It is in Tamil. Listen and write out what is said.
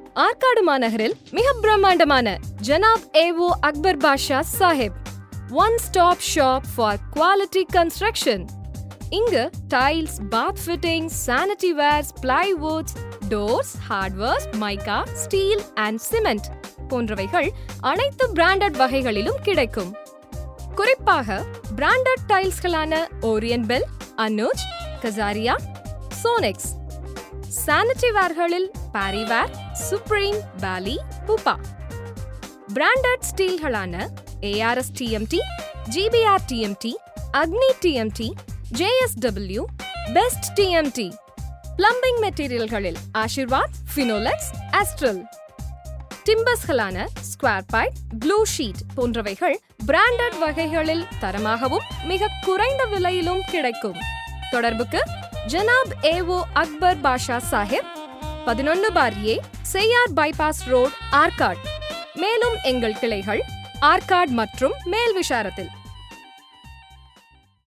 ஆற்காடு மாநகரில் மிக பிரம்மாண்டமான ஜனாப் ஏவோ Akbar Basha Sahib one stop shop for quality construction இங்கு tiles bath fitting sanitary wares plywoods doors hardwares mica steel and cement போன்றவைகள் அனைத்து பிராண்டட் வகைகளிலும் கிடைக்கும் குறிப்பாக பிராண்டட் டைல்ஸ்களான Orient Bell Anuj Kajaria Sonex sanitary வேர்களில் பாரிவேர் சுப்ரீம் பாலி புபா பிராண்டட் ஸ்டீல்களான ARS TMT GPR TMT Agni TMT JSW best TMT plumbing மெட்டீரியல்களில் ஆஷிர்வாத் ஃபினோலெக்ஸ் ஆஸ்ட்ரல் டிம்பர்ஸ்களான ஸ்கொயர் பைப் ப்ளூ ஷீட் போன்றவைகள் பிராண்டட் வகைகளில் தரமாகவும் மிக குறைந்த விலையிலும் கிடைக்கும் தொடர்புக்கு ஜனாப் ஏவோ அக்பர் பாஷா சாஹிப் பதினொன்னு பார் A Cheyyar bypass road Arcot மேலும் எங்கள் கிளைகள் ஆர்காட் மற்றும் மேல் விஷாரத்தில்